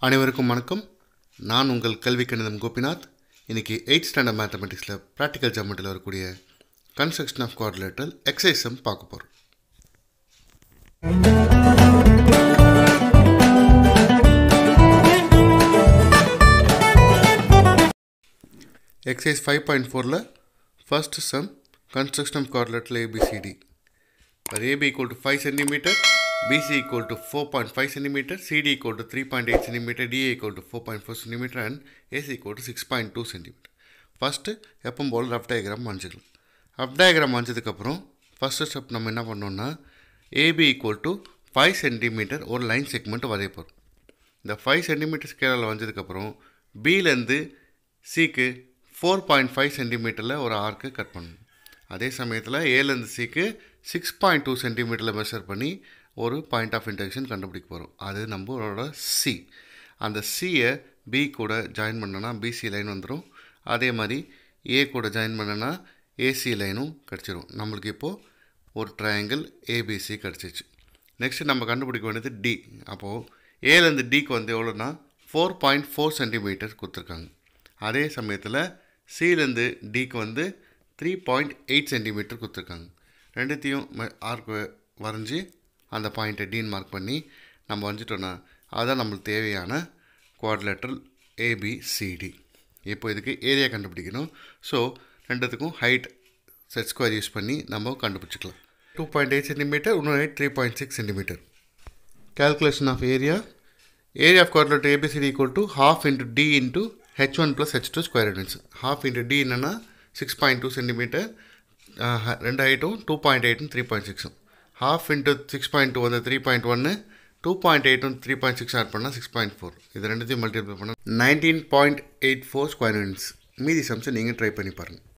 அனைவருக்கும் வணக்கம் நான் உங்கள் கல்வி கணிதம் கோபிநாத் இன்றைக்கி எயிட் ஸ்டாண்டர்ட் மேத்தமெட்டிக்ஸில் ப்ராக்டிக்கல் ஜாமெண்ட்டில் வரக்கூடிய கன்ஸ்ட்ரக்ஷன் ஆஃப் குவாட்ரிலேட்டரல் எக்ஸசைஸம் பார்க்க போகிறோம் எக்ஸசைஸ் ஃபைவ் பாயிண்ட் ஃபோரில் first sum construction of quadrilateral ABCD where AB equal to 5 centimeter, BC equal to 4.5 centimeter, CD equal to 3.8 centimeter, DA equal to 4.4 centimeter and AC equal to 6.2 centimeter. First எப்பவும் போல் rough diagram வரைஞ்சிக்கலாம் rough diagram வரைஞ்சதுக்கப்புறம் first step நம்ம என்ன பண்ணோம்னா AB equal to five centimeter ஒரு line segment வரைய போகிறோம் இந்த ஃபைவ் சென்டிமீட்டர் ஸ்கேலில் வரைஞ்சதுக்கப்புறம் பிலேருந்து சிக்கு ஃபோர் பாயிண்ட் ஃபைவ் சென்டிமீட்டரில் ஒரு ஆர்க்கு கட் பண்ணணும் அதே சமயத்தில் ஏலேருந்து சிக்கு சிக்ஸ் பாயிண்ட் டூ சென்டிமீட்டரில் மெஷர் பண்ணி ஒரு பாயிண்ட் ஆஃப் இன்டெக்ஷன் கண்டுபிடிக்க போகிறோம் அது நம்மளோட சி அந்த சியை பி கூட ஜாயின் பண்ணனா பிசி லைன் வந்துடும் அதே மாதிரி ஏ கூட ஜாயின் பண்ணனா ஏசி லைனும் கிடச்சிரும் நம்மளுக்கு இப்போது ஒரு ட்ரையாங்கிள் ஏபிசி கிடச்சிச்சு நெக்ஸ்ட்டு நம்ம கண்டுபிடிக்க வேண்டியது டி அப்போது ஏலேருந்து டிக்கு வந்து எவ்வளோனா ஃபோர் பாயிண்ட் ஃபோர் சென்டிமீட்டர் கொடுத்துருக்காங்க அதே சமயத்தில் சிலேருந்து டிக்கு வந்து த்ரீ பாயிண்ட் எயிட் சென்டிமீட்டர் கொடுத்துருக்காங்க ரெண்டுத்தையும் ஆர்க் வரைஞ்சி அந்த பாயிண்ட்டை டீன் மார்க் பண்ணி நம்ம வரைஞ்சிட்டோன்னா அதுதான் நம்மளுக்கு தேவையான குவாட்லேட்டரல் ஏபிசிடி இப்போ இதுக்கு ஏரியா கண்டுபிடிக்கணும் ஸோ ரெண்டுத்துக்கும் ஹைட் செட் ஸ்கொயர் யூஸ் பண்ணி நம்ம கண்டுபிடிச்சிக்கலாம் டூ பாயிண்ட் எயிட் சென்டிமீட்டர் இன்னொரு height three point six centimeter calculation of area area of quadrilateral abcd equal to half into d into h1 plus h2 square units half into d என்னன்னா six point two centimeter ரெண்டு ஹைட்டும் two point எயிட்டும் three point சிக்ஸும் half into six point two வந்து three point ஒன்று two point எயிட்டும் three point six add பண்ணால் six point four இது ரெண்டுத்தையும் மல்டிப்ளை பண்ணால் nineteen point eight four square units மீதி சம்ஸை நீங்கள் ட்ரை பண்ணி பாருங்கள்